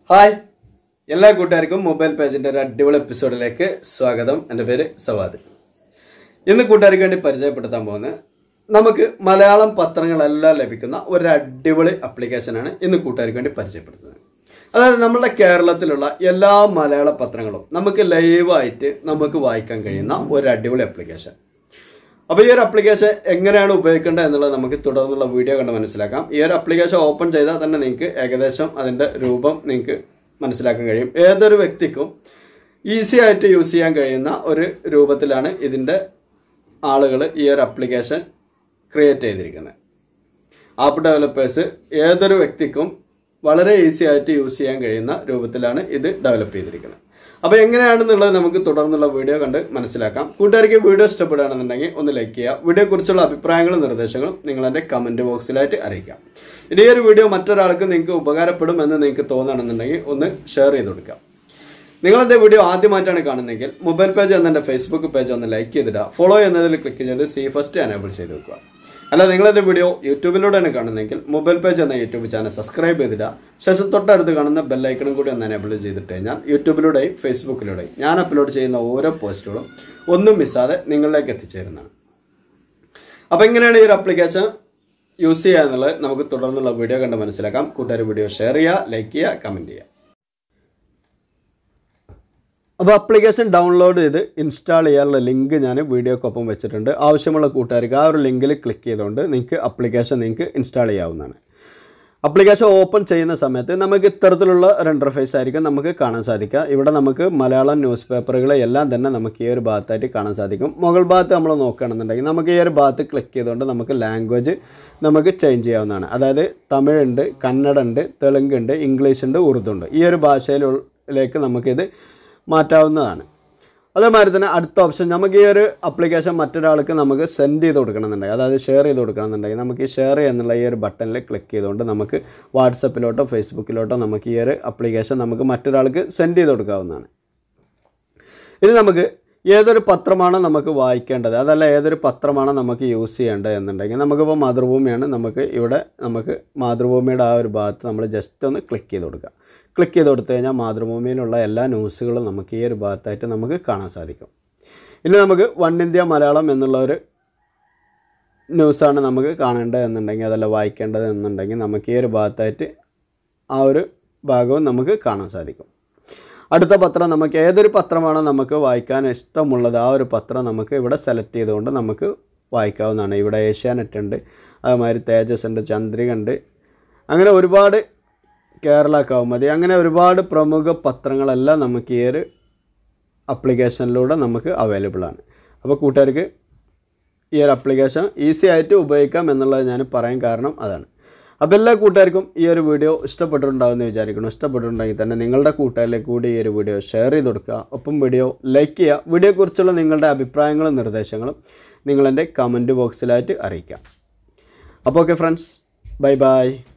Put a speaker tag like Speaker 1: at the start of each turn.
Speaker 1: hi എല്ലാ കൂട്ടുകാർക്കും mobile പേജിന്റെ ഒരു അടിപൊളി എപ്പിസോഡിലേക്ക് സ്വാഗതം എൻ്റെ പേര് സവാദ് ഇന്ന് കൂട്ടുകാർക്ക് വേണ്ടി പരിചയപ്പെടുത്താൻ പോകുന്നത് നമുക്ക് മലയാളം പത്രങ്ങളെല്ലാം ലഭിക്കുന്ന ഒരു അടിപൊളി ആപ്ലിക്കേഷനാണ് ഇന്ന് കൂട്ടുകാർക്ക് വേണ്ടി പരിചയപ്പെടുത്തുന്നത് അതായത് നമ്മുടെ കേരളത്തിലുള്ള എല്ലാ മലയാള പത്രങ്ങളും നമുക്ക് ലൈവായിട്ട് നമുക്ക് വായിക്കാൻ കഴിയുന്ന ഒരു അടിപൊളി ആപ്ലിക്കേഷൻ അപ്പോൾ ഈ ഒരു ആപ്ലിക്കേഷൻ എങ്ങനെയാണ് ഉപയോഗിക്കേണ്ടത് എന്നുള്ളത് നമുക്ക് തുടർന്നുള്ള വീഡിയോ കണ്ട് മനസ്സിലാക്കാം ഈ ഒരു ആപ്ലിക്കേഷൻ ഓപ്പൺ ചെയ്താൽ തന്നെ നിങ്ങൾക്ക് ഏകദേശം അതിൻ്റെ രൂപം നിങ്ങൾക്ക് മനസ്സിലാക്കാൻ കഴിയും ഏതൊരു വ്യക്തിക്കും ഈസി ആയിട്ട് യൂസ് ചെയ്യാൻ കഴിയുന്ന ഒരു രൂപത്തിലാണ് ഇതിൻ്റെ ആളുകൾ ഈ ഒരു ആപ്ലിക്കേഷൻ ക്രിയേറ്റ് ചെയ്തിരിക്കുന്നത് ആപ്പ് ഡെവലപ്പേഴ്സ് ഏതൊരു വ്യക്തിക്കും വളരെ ഈസി ആയിട്ട് യൂസ് ചെയ്യാൻ കഴിയുന്ന രൂപത്തിലാണ് ഇത് ഡെവലപ്പ് ചെയ്തിരിക്കുന്നത് അപ്പോൾ എങ്ങനെയാണെന്നുള്ളത് നമുക്ക് തുടർന്നുള്ള വീഡിയോ കണ്ട് മനസ്സിലാക്കാം കൂട്ടുകാർക്ക് വീഡിയോ ഇഷ്ടപ്പെടുകയാണെന്നുണ്ടെങ്കിൽ ഒന്ന് ലൈക്ക് ചെയ്യുക വീഡിയോ കുറിച്ചുള്ള അഭിപ്രായങ്ങളും നിർദ്ദേശങ്ങളും നിങ്ങൾ എൻ്റെ കമൻറ്റ് ബോക്സിലായിട്ട് അറിയിക്കാം ഇനി ഈ ഒരു വീഡിയോ മറ്റൊരാൾക്ക് നിങ്ങൾക്ക് ഉപകാരപ്പെടും എന്ന് നിങ്ങൾക്ക് തോന്നുകയാണെന്നുണ്ടെങ്കിൽ ഒന്ന് ഷെയർ ചെയ്ത് കൊടുക്കാം നിങ്ങൾ എൻ്റെ വീഡിയോ ആദ്യമായിട്ടാണ് കാണുന്നതെങ്കിൽ മൊബൈൽ പേജ് എന്ന എൻ്റെ ഫേസ്ബുക്ക് പേജ് ഒന്ന് ലൈക്ക് ചെയ്തിടുക ഫോളോ എന്നതിൽ ക്ലിക്ക് ചെയ്ത് സി ഫസ്റ്റ് എനേബിൾ ചെയ്ത് വെക്കുക അല്ല നിങ്ങൾ എൻ്റെ വീഡിയോ യൂട്യൂബിലൂടെയാണ് കാണുന്നതെങ്കിൽ മൊബൈൽ പേജ് എന്ന യൂട്യൂബ് ചാനൽ സബ്സ്ക്രൈബ് ചെയ്തിടുക ശേഷം തൊട്ടടുത്ത് കാണുന്ന ബെല്ലൈക്കണും കൂടി ഒന്ന് എനേബിൾ ചെയ്തിട്ട് കഴിഞ്ഞാൽ യൂട്യൂബിലൂടെയും ഫേസ്ബുക്കിലൂടെയും ഞാൻ അപ്ലോഡ് ചെയ്യുന്ന ഓരോ പോസ്റ്റുകളും ഒന്നും മിസ്സാതെ നിങ്ങളിലേക്ക് എത്തിച്ചേരുന്നതാണ് അപ്പോൾ എങ്ങനെയാണ് ഈ ഒരു ആപ്ലിക്കേഷൻ യൂസ് ചെയ്യുക എന്നുള്ളത് നമുക്ക് തുടർന്നുള്ള വീഡിയോ കണ്ട് മനസ്സിലാക്കാം കൂട്ടുകാർ വീഡിയോ ഷെയർ ചെയ്യുക ലൈക്ക് ചെയ്യുക കമൻറ്റ് ചെയ്യുക അപ്പോൾ ആപ്ലിക്കേഷൻ ഡൗൺലോഡ് ചെയ്ത് ഇൻസ്റ്റാൾ ചെയ്യാനുള്ള ലിങ്ക് ഞാൻ വീഡിയോക്കൊപ്പം വെച്ചിട്ടുണ്ട് ആവശ്യമുള്ള കൂട്ടുകാർക്ക് ആ ഒരു ലിങ്കിൽ ക്ലിക്ക് ചെയ്തുകൊണ്ട് നിങ്ങൾക്ക് ആപ്ലിക്കേഷൻ നിങ്ങൾക്ക് ഇൻസ്റ്റാൾ ചെയ്യാവുന്നതാണ് ആപ്ലിക്കേഷൻ ഓപ്പൺ ചെയ്യുന്ന സമയത്ത് നമുക്ക് ഇത്തരത്തിലുള്ള ഒരു ഇൻ്റർഫേസ് ആയിരിക്കും നമുക്ക് കാണാൻ സാധിക്കുക ഇവിടെ നമുക്ക് മലയാളം ന്യൂസ് പേപ്പറുകളെ എല്ലാം തന്നെ നമുക്ക് ഈ ഒരു ഭാഗത്തായിട്ട് കാണാൻ സാധിക്കും മുകൾ ഭാഗത്ത് നമ്മൾ നോക്കുകയാണെന്നുണ്ടെങ്കിൽ നമുക്ക് ഈ ഒരു ഭാഗത്ത് ക്ലിക്ക് ചെയ്തുകൊണ്ട് നമുക്ക് ലാംഗ്വേജ് നമുക്ക് ചേഞ്ച് ചെയ്യാവുന്നതാണ് അതായത് തമിഴുണ്ട് കന്നഡ ഉണ്ട് തെലുങ്ക് ഉണ്ട് ഇംഗ്ലീഷ് ഉണ്ട് ഉറുദു ഉണ്ട് ഈ ഒരു ഭാഷയിലേക്ക് നമുക്കിത് മാറ്റാവുന്നതാണ് അതേമാതിരി തന്നെ അടുത്ത ഓപ്ഷൻ നമുക്ക് ഈ ഒരു അപ്ലിക്കേഷൻ മറ്റൊരാൾക്ക് നമുക്ക് സെൻഡ് ചെയ്ത് കൊടുക്കണമെന്നുണ്ടെങ്കിൽ അതായത് ഷെയർ ചെയ്ത് കൊടുക്കണമെന്നുണ്ടെങ്കിൽ നമുക്ക് ഈ ഷെയർ എന്നുള്ള ഈ ഒരു ബട്ടണിൽ ക്ലിക്ക് ചെയ്തുകൊണ്ട് നമുക്ക് വാട്സപ്പിലോട്ടോ ഫേസ്ബുക്കിലോട്ടോ നമുക്ക് ഈ ഒരു അപ്ലിക്കേഷൻ നമുക്ക് മറ്റൊരാൾക്ക് സെൻഡ് ചെയ്ത് കൊടുക്കാവുന്നതാണ് ഇനി നമുക്ക് ഏതൊരു പത്രമാണ് നമുക്ക് വായിക്കേണ്ടത് അതല്ല ഏതൊരു പത്രമാണ് നമുക്ക് യൂസ് ചെയ്യേണ്ടത് എന്നുണ്ടെങ്കിൽ നമുക്കിപ്പോൾ മാതൃഭൂമിയാണ് നമുക്ക് ഇവിടെ നമുക്ക് മാതൃഭൂമിയുടെ ആ ഒരു ഭാഗത്ത് നമ്മൾ ജസ്റ്റ് ഒന്ന് ക്ലിക്ക് ചെയ്ത് കൊടുക്കുക ക്ലിക്ക് ചെയ്ത് കൊടുത്തു കഴിഞ്ഞാൽ മാതൃഭൂമിയിലുള്ള എല്ലാ ന്യൂസുകളും നമുക്ക് ഈ ഒരു ഭാഗത്തായിട്ട് നമുക്ക് കാണാൻ സാധിക്കും ഇനി നമുക്ക് വൺ ഇന്ത്യ മലയാളം എന്നുള്ള ഒരു ന്യൂസാണ് നമുക്ക് കാണേണ്ടത് എന്നുണ്ടെങ്കിൽ അതല്ല വായിക്കേണ്ടത് എന്നുണ്ടെങ്കിൽ നമുക്ക് ഈ ഒരു ഭാഗത്തായിട്ട് ആ ഒരു ഭാഗവും നമുക്ക് കാണാൻ സാധിക്കും അടുത്ത പത്രം നമുക്ക് ഏതൊരു പത്രമാണോ നമുക്ക് വായിക്കാൻ ഇഷ്ടമുള്ളത് ആ ഒരു പത്രം നമുക്ക് ഇവിടെ സെലക്ട് ചെയ്തുകൊണ്ട് നമുക്ക് വായിക്കാവുന്നതാണ് ഇവിടെ ഏഷ്യാനെറ്റ് ഉണ്ട് അതുമാതിരി തേജസ് ഉണ്ട് ചന്ദ്രിക ഉണ്ട് അങ്ങനെ ഒരുപാട് കേരള കൗമുദി അങ്ങനെ ഒരുപാട് പ്രമുഖ പത്രങ്ങളെല്ലാം നമുക്ക് ഈ ഒരു അപ്ലിക്കേഷനിലൂടെ നമുക്ക് അവൈലബിൾ ആണ് അപ്പോൾ കൂട്ടുകാർക്ക് ഈ ഒരു അപ്ലിക്കേഷൻ ഈസി ആയിട്ട് ഉപയോഗിക്കാം എന്നുള്ളത് ഞാൻ പറയാൻ കാരണം അതാണ് അപ്പോൾ എല്ലാ കൂട്ടുകാർക്കും ഈ ഒരു വീഡിയോ ഇഷ്ടപ്പെട്ടിട്ടുണ്ടാവുമെന്ന് വിചാരിക്കുന്നു ഇഷ്ടപ്പെട്ടിട്ടുണ്ടെങ്കിൽ തന്നെ നിങ്ങളുടെ കൂട്ടുകാരിലേക്ക് കൂടി ഈ ഒരു വീഡിയോ ഷെയർ ചെയ്ത് കൊടുക്കുക ഒപ്പം വീഡിയോ ലൈക്ക് ചെയ്യുക വീഡിയോയെക്കുറിച്ചുള്ള നിങ്ങളുടെ അഭിപ്രായങ്ങളും നിർദ്ദേശങ്ങളും നിങ്ങളെൻ്റെ കമൻറ്റ് ബോക്സിലായിട്ട് അറിയിക്കാം അപ്പോൾ ഓക്കെ ഫ്രണ്ട്സ് ബൈ ബൈ